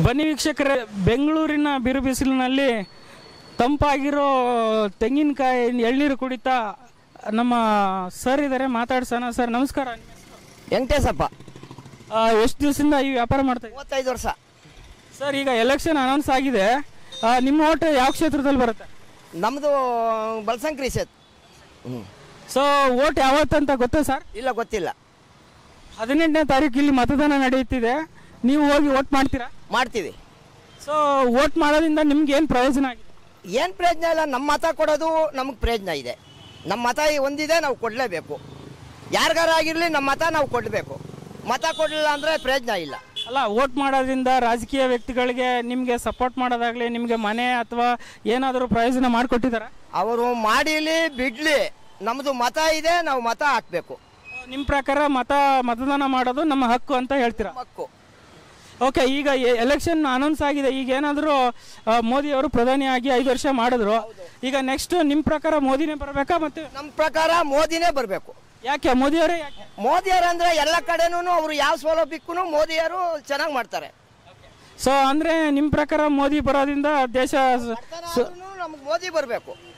ಬನ್ನಿ ವೀಕ್ಷಕರೇ ಬೆಂಗಳೂರಿನ ಬಿರು ಬಿಸಿಲಿನಲ್ಲಿ ತಂಪಾಗಿರೋ ತೆಂಗಿನಕಾಯಿ ಎಳ್ನೀರು ಕುಡಿತಾ ನಮ್ಮ ಸರ್ ಇದ್ದಾರೆ ಮಾತಾಡ್ಸೋಣ ಸರ್ ನಮಸ್ಕಾರ ನಿಮ್ಮ ಹೆಸರು? ವೆಂಕಟೇಶಪ್ಪ ಆ, ಎಷ್ಟು ದಿವಸದಿಂದ ಈ ವ್ಯಾಪಾರ ಮಾಡ್ತಾ ಇದ್ದೀರಾ? ಮೂವತ್ತೈದು ವರ್ಷ ಸರ್ ಈಗ ಎಲೆಕ್ಷನ್ ಅನೌನ್ಸ್ ಆಗಿದೆ ಆ, ನಿಮ್ಮ ಓಟ್ ಯಾವ ಕ್ಷೇತ್ರದಲ್ಲಿ ಬರುತ್ತೆ ನಮ್ಮದು ಬಲಸಂಕ್ರಿ ಸೇತ್ ಹ್ಞೂ ಸೊ ಓಟ್ ಯಾವತ್ತಂತ ಗೊತ್ತಾ ಸರ್ ಇಲ್ಲ ಗೊತ್ತಿಲ್ಲ ಹದಿನೆಂಟನೇ ತಾರೀಕು ಇಲ್ಲಿ ಮತದಾನ ನಡೆಯುತ್ತಿದೆ ನೀವು ಹೋಗಿ ಓಟ್ ಮಾಡ್ತೀರಾ ಮಾಡ್ತೀವಿ ಸೊ ಓಟ್ ಮಾಡೋದ್ರಿಂದ ನಿಮ್ಗೆ ಏನು ಪ್ರಯೋಜನ ಆಗಿದೆ ಏನು ಪ್ರಯೋಜನ ಇಲ್ಲ ನಮ್ಮ ಮತ ಕೊಡೋದು ನಮಗೆ ಪ್ರಯೋಜನ ಇದೆ ನಮ್ಮ ಮತ ಒಂದಿದೆ ನಾವು ಕೊಡಲೇಬೇಕು ಯಾರಿಗಾರ ಆಗಿರಲಿ ನಮ್ಮ ಮತ ನಾವು ಕೊಡಬೇಕು ಮತ ಕೊಡಲಿಲ್ಲ ಅಂದರೆ ಪ್ರಯೋಜನ ಇಲ್ಲ ಅಲ್ಲ ವೋಟ್ ಮಾಡೋದ್ರಿಂದ ರಾಜಕೀಯ ವ್ಯಕ್ತಿಗಳಿಗೆ ನಿಮಗೆ ಸಪೋರ್ಟ್ ಮಾಡೋದಾಗ್ಲಿ ನಿಮಗೆ ಮನೆ ಅಥವಾ ಏನಾದರೂ ಪ್ರಯೋಜನ ಮಾಡಿಕೊಟ್ಟಿದ್ದಾರಾ ಅವರು ಮಾಡಿಲಿ ಬಿಡಲಿ ನಮ್ಮದು ಮತ ಇದೆ ನಾವು ಮತ ಹಾಕಬೇಕು ನಿಮ್ಮ ಪ್ರಕಾರ ಮತ ಮತದಾನ ಮಾಡೋದು ನಮ್ಮ ಹಕ್ಕು ಅಂತ ಹೇಳ್ತೀರಾ ಹಕ್ಕು ಓಕೆ ಈಗ ಎಲೆಕ್ಷನ್ ಅನೌನ್ಸ್ ಆಗಿದೆ ಈಗ ಏನಾದರೂ ಮೋದಿ ಅವರು ಪ್ರಧಾನಿಯಾಗಿ ಐದು ವರ್ಷ ಮಾಡಿದ್ರು ಈಗ ನೆಕ್ಸ್ಟ್ ನಿಮ್ಮ ಪ್ರಕಾರ ಮೋದಿನೇ ಬರಬೇಕಾ ಮತ್ತೆ ನಮ್ಮ ಪ್ರಕಾರ ಮೋದಿನೇ ಬರಬೇಕು ಯಾಕೆ ಮೋದಿಯವರೇ ಯಾಕೆ ಮೋದಿಯವರು ಅಂದರೆ ಎಲ್ಲ ಕಡೆನೂ ಅವರು ಯಾವ ಸೌಲಭ್ಯಕ್ಕೂ ಮೋದಿಯವರು ಚೆನ್ನಾಗಿ ಮಾಡ್ತಾರೆ ಸೊ ಅಂದರೆ ನಿಮ್ಮ ಪ್ರಕಾರ ಮೋದಿ ಬರೋದ್ರಿಂದ ದೇಶ ಸ- ನಮಗೆ ಮೋದಿ ಬರಬೇಕು